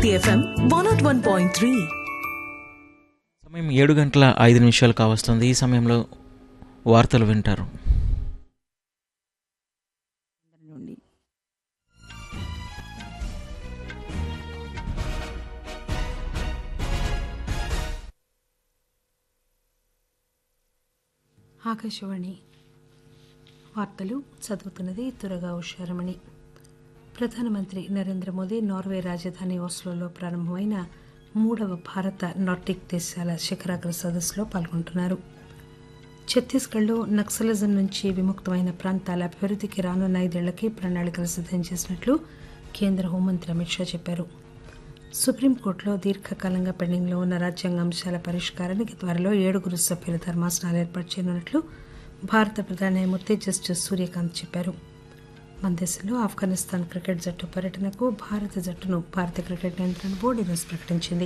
శక్తి FM one nought one point three సమయం ఏడు గంటల ఐదు నిమిషాలు కావస్తుంది ఈ సమయంలో వార్తలు వింటారు నుండి ఆకాశవాణి వార్తలు చదువుతున్నది తురగా ఉషారమణి ప్రధానమంత్రి నరేంద్ర మోదీ నార్వే రాజధాని ఓస్లోలో ప్రారంభమైన మూడవ భారత నార్డిక్ దేశాల శిఖరాగ్ర సదస్సులో పాల్గొంటున్నారు ఛత్తీస్గఢ్లో నక్సలిజం నుంచి విముక్తమైన ప్రాంతాల అభివృద్ధికి రానున్న ఐదేళ్లకి ప్రణాళికలు సిద్దం చేసినట్లు కేంద్ర హోంమంత్రి అమిత్ షా చెప్పారు సుప్రీంకోర్టులో దీర్ఘకాలంగా పెండింగ్లో ఉన్న రాజ్యాంగ అంశాల పరిష్కారానికి త్వరలో ఏడుగురు సభ్యుల ధర్మాసనాలు ఏర్పాటు చేయనున్నట్లు భారత ప్రధాన న్యాయమూర్తి జస్టిస్ సూర్యకాంత్ చెప్పారు మన దేశంలో ఆఫ్ఘనిస్తాన్ క్రికెట్ జట్టు పర్యటనకు భారత జట్టును భారత క్రికెట్ నియంత్రణ బోర్డు ఈరోజు ప్రకటించింది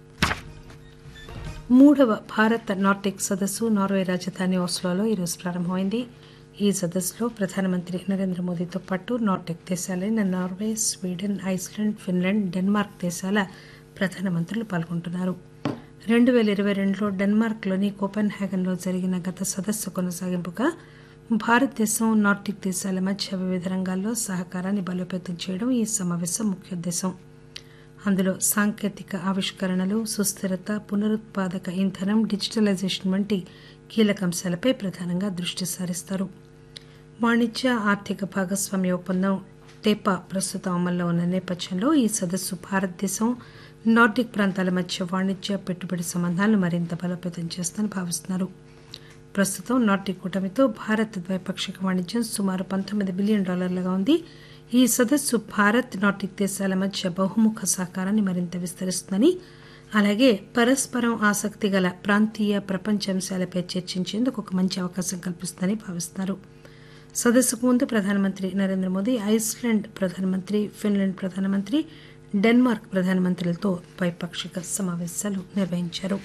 మూడవ భారత్ నార్డిక్ సదస్సు నార్వే రాజధాని ఓస్లోలో ఈరోజు ప్రారంభమైంది ఈ సదస్సులో ప్రధానమంత్రి నరేంద్ర మోదీతో పాటు నార్డిక్ దేశాలైన Norway Sweden Iceland Finland Denmark దేశాల ప్రధానమంత్రులు పాల్గొంటున్నారు రెండు వేల ఇరవై రెండులో డెన్మార్క్లోని కోపెన్ హ్యాగన్లో జరిగిన గత సదస్సు కొనసాగింపుగా భారతదేశం నార్డిక్ దేశాల మధ్య వివిధ రంగాల్లో సహకారాన్ని బలోపేతం చేయడం ఈ సమావేశం ముఖ్య ఉద్దేశం అందులో సాంకేతిక ఆవిష్కరణలు సుస్థిరత పునరుత్పాదక ఇంధనం డిజిటలైజేషన్ వంటి కీలక అంశాలపై ప్రధానంగా దృష్టి సారిస్తారు వాణిజ్య ఆర్థిక భాగస్వామ్య ఒప్పందం టేపా ప్రస్తుతం అమల్లో ఉన్న నేపథ్యంలో ఈ సదస్సు భారతదేశం నార్డిక్ ప్రాంతాల మధ్య వాణిజ్య పెట్టుబడి సంబంధాలను మరింత బలోపేతం చేస్తుందని భావిస్తున్నారు ప్రస్తుతం నార్డిక్ కూటమితో భారత్ ద్వైపాక్షిక వాణిజ్యం సుమారు పంతొమ్మిది బిలియన్ డాలర్లుగా ఉంది ఈ సదస్సు భారత్ నార్డిక్ దేశాల మధ్య బహుముఖ సహకారాన్ని మరింత విస్తరిస్తుందని అలాగే పరస్పరం ఆసక్తి గల ప్రాంతీయ ప్రపంచ అంశాలపై చర్చించేందుకు ఒక మంచి అవకాశం కల్పిస్తుందని భావిస్తున్నారు సదస్సుకు ముందు ప్రధానమంత్రి నరేంద్ర మోదీ ఐస్లాండ్ ప్రధానమంత్రి ఫిన్లాండ్ ప్రధానమంత్రి డెన్మార్క్ ప్రధానమంత్రులతో ద్వైపాక్షిక సమావేశాలు నిర్వహించారు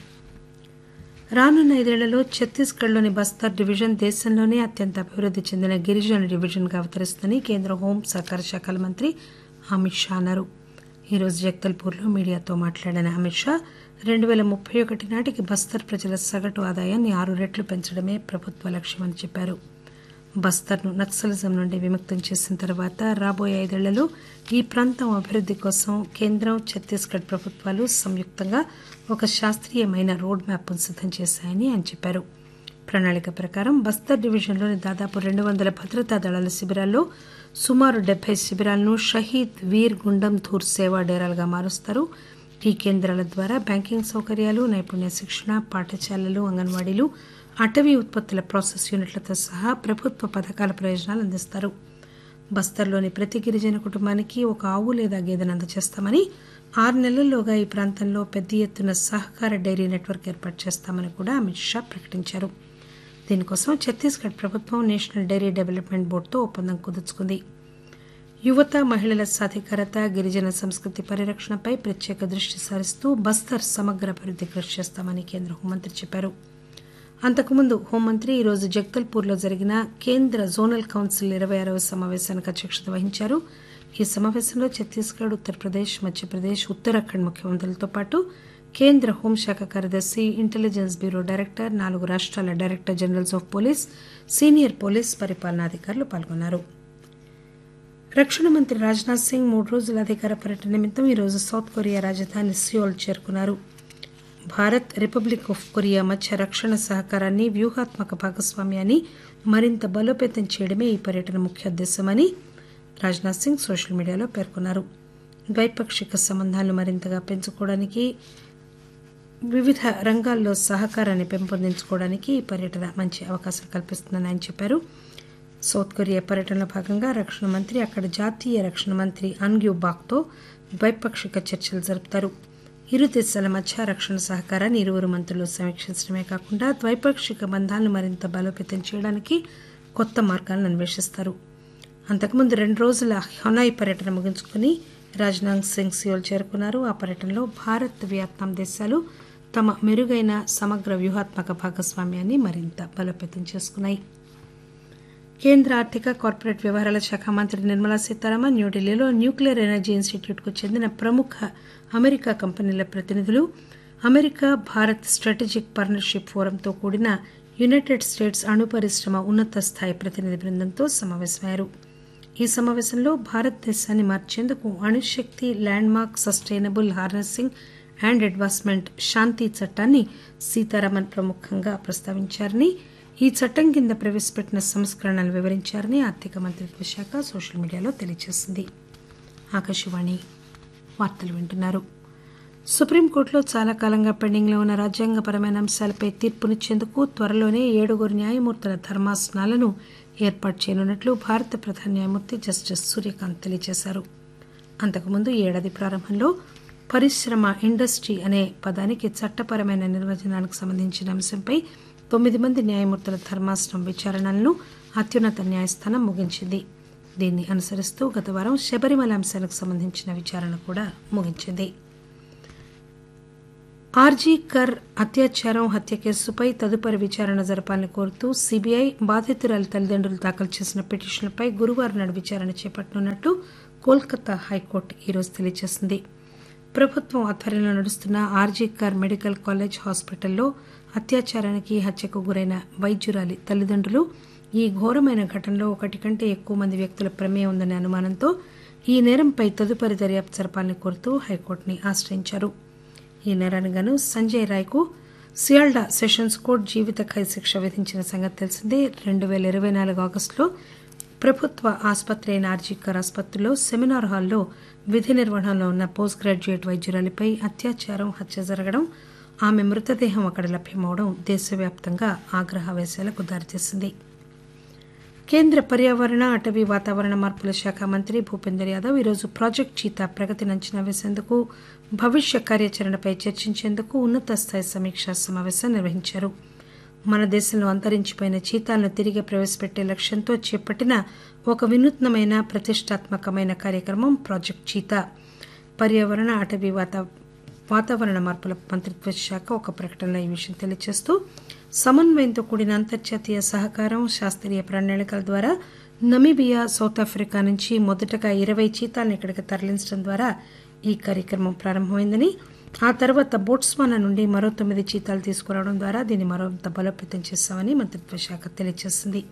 రానున్న ఐదేళ్లలో ఛత్తీస్గఢ్లోని బస్తర్ డివిజన్ దేశంలోనే అత్యంత అభివృద్ధి చెందిన గిరిజన డివిజన్గా అవతరిస్తుందని కేంద్ర హోం సహకార శాఖల మంత్రి అమిత్ షా అన్నారు ఈరోజు జగదల్పూర్లో మీడియాతో మాట్లాడిన అమిత్ షా రెండు వేల ముప్పై ఒకటి నాటికి బస్తర్ ప్రజల సగటు ఆదాయాన్ని ఆరు రెట్లు పెంచడమే ప్రభుత్వ లక్ష్యమని చెప్పారు బస్తర్ను నక్సలిజం నుండి విముక్తం చేసిన తర్వాత రాబోయే ఐదేళ్లలో ఈ ప్రాంతం అభివృద్ధి కోసం కేంద్రం ఛత్తీస్గఢ్ ప్రభుత్వాలు సంయుక్తంగా ఒక శాస్త్రీయమైన రోడ్ మ్యాప్ను సిద్దం చేశాయని ఆయన చెప్పారు ప్రణాళిక ప్రకారం బస్తర్ డివిజన్లోని దాదాపు రెండు వందల భద్రతా దళాల శిబిరాల్లో సుమారు డెబ్బై శిబిరాలను షహీద్ వీర్ గుండం ధూర్ సేవా డేరాలుగా మారుస్తారు ఈ కేంద్రాల ద్వారా బ్యాంకింగ్ సౌకర్యాలు నైపుణ్య శిక్షణ పాఠశాలలు అంగన్వాడీలు అటవీ ఉత్పత్తుల ప్రాసెస్ యూనిట్లతో సహా ప్రభుత్వ పథకాల ప్రయోజనాలు అందిస్తారు బస్తర్లోని ప్రతి గిరిజన కుటుంబానికి ఒక ఆవు లేదా గేదెను అందజేస్తామని ఆరు నెలల్లోగా ఈ ప్రాంతంలో పెద్ద ఎత్తున సహకార డైరీ నెట్వర్క్ ఏర్పాటు చేస్తామని కూడా అమిత్ షా ప్రకటించారు దీనికోసం ఛత్తీస్గఢ్ ప్రభుత్వం నేషనల్ డైరీ డెవలప్మెంట్ బోర్డుతో ఒప్పందం కుదుర్చుకుంది యువత మహిళల సాధికారత గిరిజన సంస్కృతి పరిరక్షణపై ప్రత్యేక దృష్టి సారిస్తూ బస్తర్ సమగ్ర అభివృద్ధి కృషి చేస్తామని కేంద్ర హోంమంత్రి చెప్పారు అంతకుముందు హోంమంత్రి ఈరోజు జగదల్పూర్లో జరిగిన కేంద్ర జోనల్ కౌన్సిల్ ఇరవై ఆరవ సమావేశానికి అధ్యక్షత వహించారు ఈ సమావేశంలో ఛత్తీస్గఢ్ ఉత్తరప్రదేశ్ మధ్యప్రదేశ్ ఉత్తరాఖండ్ ముఖ్యమంత్రులతో పాటు కేంద్ర హోంశాఖ కార్యదర్శి ఇంటెలిజెన్స్ బ్యూరో డైరెక్టర్ నాలుగు రాష్ట్రాల director generals of police senior police పరిపాలనాధికారులు పాల్గొన్నారు రక్షణ మంత్రి రాజ్నాథ్ సింగ్ మూడు రోజుల అధికార పర్యటన నిమిత్తం ఈరోజు సౌత్ కొరియా రాజధాని సియోల్ చేరుకున్నారు భారత్ రిపబ్లిక్ ఆఫ్ కొరియా మధ్య రక్షణ సహకారాన్ని వ్యూహాత్మక భాగస్వామ్యాన్ని మరింత బలోపేతం చేయడమే ఈ పర్యటన ముఖ్య ఉద్దేశమని రాజ్నాథ్ సింగ్ సోషల్ మీడియాలో పేర్కొన్నారు ద్వైపాక్షిక సంబంధాలను మరింతగా పెంచుకోవడానికి వివిధ రంగాల్లో సహకారాన్ని పెంపొందించుకోవడానికి ఈ పర్యటన మంచి అవకాశం కల్పిస్తుందని ఆయన చెప్పారు సౌత్ కొరియా పర్యటనలో భాగంగా రక్షణ మంత్రి అక్కడ జాతీయ రక్షణ మంత్రి అన్గ్యూ బాక్తో ద్వైపాక్షిక చర్చలు జరుపుతారు ఇరు దేశాల మధ్య రక్షణ సహకారాన్ని ఇరువురు మంత్రులు సమీక్షించడమే కాకుండా ద్వైపాక్షిక బంధాలను మరింత బలోపేతం చేయడానికి కొత్త మార్గాలను అన్వేషిస్తారు అంతకుముందు రెండు రోజుల హొనాయ్ పర్యటన ముగించుకుని రాజ్నాథ్ సింగ్ సియోల్ చేరుకున్నారు ఆ పర్యటనలో భారత్ వియత్నాం దేశాలు తమ మెరుగైన సమగ్ర వ్యూహాత్మక భాగస్వామ్యాన్ని మరింత బలోపేతం చేసుకున్నాయి కేంద్ర ఆర్థిక కార్పొరేట్ వ్యవహారాల శాఖ మంత్రి నిర్మలా సీతారామన్ న్యూఢిల్లీలో న్యూక్లియర్ ఎనర్జీ ఇన్స్టిట్యూట్కు చెందిన ప్రముఖ అమెరికా కంపెనీల ప్రతినిధులు అమెరికా భారత్ స్ట్రాటజిక్ పార్ట్నర్షిప్ ఫోరంతో కూడిన యునైటెడ్ స్టేట్స్ అణు పరిశ్రమ ఉన్నత స్థాయి ప్రతినిధి బృందంతో సమావేశమయ్యారు ఈ సమావేశంలో భారతదేశాన్ని మార్చేందుకు అణుశక్తి landmark sustainable harnessing and advancement Shanti చట్టాన్ని సీతారామన్ ప్రముఖంగా ప్రస్తావించారని ఈ చట్టం కింద ప్రవేశపెట్టిన సంస్కరణలు వివరించారని ఆర్థిక మంత్రిత్వ శాఖ సోషల్ మీడియాలో తెలియజేసింది ఆకాశవాణి వార్తలు వింటున్నారు సుప్రీంకోర్టులో చాలా కాలంగా పెండింగ్లో ఉన్న రాజ్యాంగపరమైన అంశాలపై తీర్పునిచ్చేందుకు త్వరలోనే ఏడుగురు న్యాయమూర్తుల ధర్మాసనాలను ఏర్పాటు చేయనున్నట్లు భారత ప్రధాన న్యాయమూర్తి జస్టిస్ సూర్యకాంత్ తెలియజేశారు అంతకుముందు ఈ ఏడాది ప్రారంభంలో పరిశ్రమ ఇండస్ట్రీ అనే పదానికి చట్టపరమైన నిర్వచనానికి సంబంధించిన అంశంపై తొమ్మిది మంది న్యాయమూర్తుల ధర్మాసనం విచారణలను అత్యున్నత న్యాయస్థానం ముగించింది దీన్ని అనుసరిస్తూ గత వారం శబరిమల అంశానికి సంబంధించిన విచారణ కూడా ముగించింది ఆర్జీ కర్ అత్యాచారం హత్య కేసుపై తదుపరి విచారణ జరపాలని కోరుతూ సీబీఐ బాధితురాలి తల్లిదండ్రులు దాఖలు చేసిన పిటిషన్లపై గురువారం నాడు విచారణ చేపట్టనున్నట్లు కోల్కతా హైకోర్టు ఈరోజు తెలియజేసింది ప్రభుత్వం ఆధ్వర్యంలో నడుస్తున్న ఆర్జీ కర్ మెడికల్ కాలేజ్ హాస్పిటల్లో అత్యాచారానికి హత్యకు గురైన వైద్యురాలి తల్లిదండ్రులు ఈ ఘోరమైన ఘటనలో ఒకటి కంటే ఎక్కువ మంది వ్యక్తుల ప్రమేయం ఉందనే అనుమానంతో ఈ నేరంపై తదుపరి దర్యాప్తు జరపాలని కోరుతూ హైకోర్టుని ఆశ్రయించారు ఈ నేరానికి గాను సంజయ్ రాయ్కు సియాల్డా సెషన్స్ కోర్టు జీవిత ఖైదు శిక్ష విధించిన సంగతి తెలిసిందే రెండు వేల ఇరవై నాలుగు ఆగస్టులో ప్రభుత్వ ఆసుపత్రి అయిన ఆర్జీకర్ ఆసుపత్రిలో సెమినార్ హాల్లో విధి నిర్వహణలో ఉన్న పోస్ట్ గ్రాడ్యుయేట్ వైద్యురాలిపై అత్యాచారం హత్య జరగడం ఆమె మృతదేహం అక్కడ లభ్యమవడం దేశవ్యాప్తంగా ఆగ్రహావేశాలకు దారితీసింది కేంద్ర పర్యావరణ అటవీ వాతావరణ మార్పుల శాఖ మంత్రి భూపేందర్ యాదవ్ ఈరోజు ప్రాజెక్ట్ చీతా ప్రగతిని అంచనా వేసేందుకు భవిష్య కార్యాచరణపై చర్చించేందుకు ఉన్నత స్థాయి సమీక్షా సమావేశం నిర్వహించారు మన దేశంలో అంతరించిపోయిన చీతాలను తిరిగి ప్రవేశపెట్టే లక్ష్యంతో చేపట్టిన ఒక వినూత్నమైన ప్రతిష్టాత్మకమైన కార్యక్రమం ప్రాజెక్ట్ చీతా పర్యావరణ అటవీ వాతా వాతావరణ మార్పుల మంత్రిత్వ శాఖ ఒక ప్రకటనలో ఈ విషయం తెలియజేస్తూ సమన్వయంతో కూడిన అంతర్జాతీయ సహకారం శాస్త్రీయ ప్రణాళికల ద్వారా నమీబియా సౌత్ ఆఫ్రికా నుంచి మొదటగా ఇరవై చీతాలను ఇక్కడికి తరలించడం ద్వారా ఈ కార్యక్రమం ప్రారంభమైందని ఆ తర్వాత బోట్స్వానా నుండి మరో తొమ్మిది చీతాలు తీసుకురావడం ద్వారా దీన్ని మరింత బలోపేతం చేశామని మంత్రిత్వ శాఖ తెలియజేసింది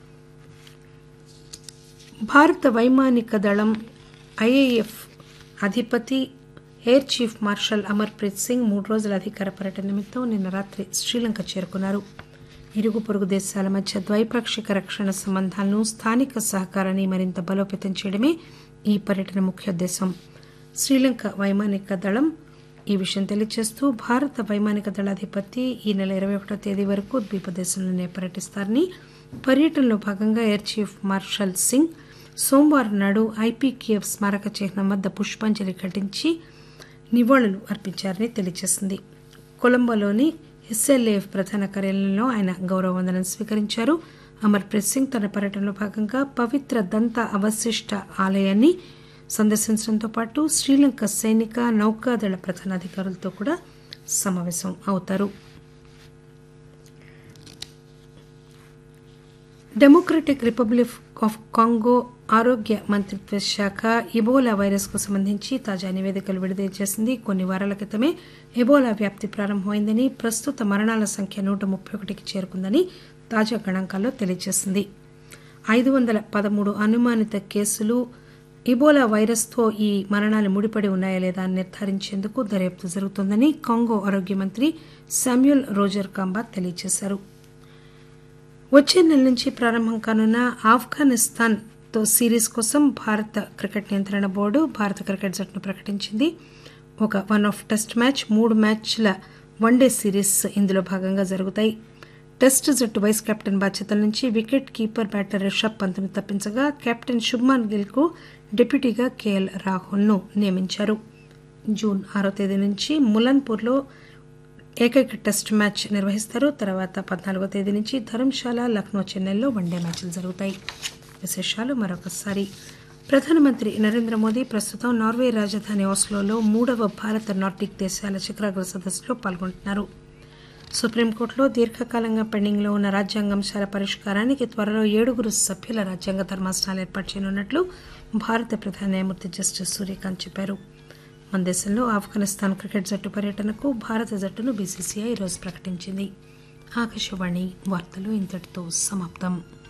భారత వైమానిక దళం ఐఏఎఫ్ అధిపతి air chief marshal Amarpreet Singh మూడు రోజుల అధికార పర్యటన నిమిత్తం నిన్న రాత్రి శ్రీలంక చేరుకున్నారు ఇరుగు పొరుగు దేశాల మధ్య ద్వైపాక్షిక రక్షణ సంబంధాలను స్థానిక సహకారాన్ని మరింత బలోపేతం చేయడమే ఈ పర్యటన ముఖ్యోద్దేశం శ్రీలంక వైమానిక దళం ఈ విషయం తెలియజేస్తూ భారత వైమానిక దళాధిపతి ఈ నెల ఇరవై ఒకటో తేదీ వరకు ద్వీపదేశంలోనే పర్యటిస్తారని పర్యటనలో భాగంగా ఎయిర్ చీఫ్ మార్షల్ సింగ్ సోమవారం నాడు ఐపీకేఎఫ్ స్మారక చిహ్నం వద్ద పుష్పాంజలి ఘటించి నివాళులు అర్పించారని తెలియజేసింది కొలంబోలోని ఎస్ఎల్ఏఎఫ్ ప్రధాన కార్యాలయంలో ఆయన గౌరవ వందనం స్వీకరించారు అమర్ప్రీత్ సింగ్ తన పర్యటనలో భాగంగా పవిత్ర దంత అవశిష్ట ఆలయాన్ని సందర్శించడంతో పాటు శ్రీలంక సైనిక నౌకాదళ ప్రధానాధికారులతో కూడా సమావేశం అవుతారు డెమోక్రటిక్ రిపబ్లిక్ ఆఫ్ కాంగో ఆరోగ్య మంత్రిత్వ శాఖ ఇబోలా వైరస్ కు సంబంధించి తాజా నివేదికలు విడుదల చేసింది కొన్ని వారాల క్రితమే ఎబోలా వ్యాప్తి ప్రారంభమైందని ప్రస్తుత మరణాల సంఖ్య నూట ముప్పై ఒకటికి చేరుకుందని తాజా గణాంకాల్లో తెలియజేసింది ఐదు వందల పదమూడు అనుమానిత కేసులు ఇబోలా వైరస్తో ఈ మరణాలు ముడిపడి ఉన్నాయా లేదా అని నిర్ధారించేందుకు దర్యాప్తు జరుగుతోందని కాంగో ఆరోగ్య మంత్రి శామ్యుల్ రోజర్ కాంబా తెలియజేశారు వచ్చే నెల నుంచి ప్రారంభం కానున్న ఆఫ్ఘనిస్తాన్ తో సిరీస్ కోసం భారత క్రికెట్ నియంత్రణ బోర్డు భారత క్రికెట్ జట్టును ప్రకటించింది ఒక వన్ ఆఫ్ టెస్ట్ మ్యాచ్ మూడు మ్యాచ్ల వన్డే సిరీస్ ఇందులో భాగంగా జరుగుతాయి టెస్ట్ జట్టు వైస్ కెప్టెన్ బాధ్యతల నుంచి వికెట్ కీపర్ బ్యాటర్ రిషబ్ పంత్ను తప్పించగా కెప్టెన్ శుభ్మాన్ గిల్ కు డిప్యూటీగా కేఎల్ రాహుల్ ను నియమించారు జూన్ ఆరో తేదీ నుంచి ములన్పూర్లో ఏకైక టెస్ట్ మ్యాచ్ నిర్వహిస్తారు తర్వాత పద్నాలుగో తేదీ నుంచి ధర్మశాల లక్నో చెన్నైలో వన్డే మ్యాచ్లు జరుగుతాయి విశేషాలు మరొకసారి ప్రధానమంత్రి నరేంద్ర మోదీ ప్రస్తుతం నార్వే రాజధాని ఆస్లోలో మూడవ భారత నార్డిక్ దేశాల శిఖరాగ్ర సదస్సులో పాల్గొంటున్నారు సుప్రీంకోర్టులో దీర్ఘకాలంగా పెండింగ్లో ఉన్న రాజ్యాంగ అంశాల పరిష్కారానికి త్వరలో ఏడుగురు సభ్యుల రాజ్యాంగ ధర్మాసనాలు ఏర్పాటు చేయనున్నట్లు భారత ప్రధాన న్యాయమూర్తి జస్టిస్ సూర్యకాంత్ చెప్పారు మన దేశంలో ఆఫ్ఘనిస్తాన్ క్రికెట్ జట్టు పర్యటనకు భారత జట్టును బీసీసీఐ ఈరోజు ప్రకటించింది ఆకాశవాణి వార్తలు ఇంతటితో సమాప్తం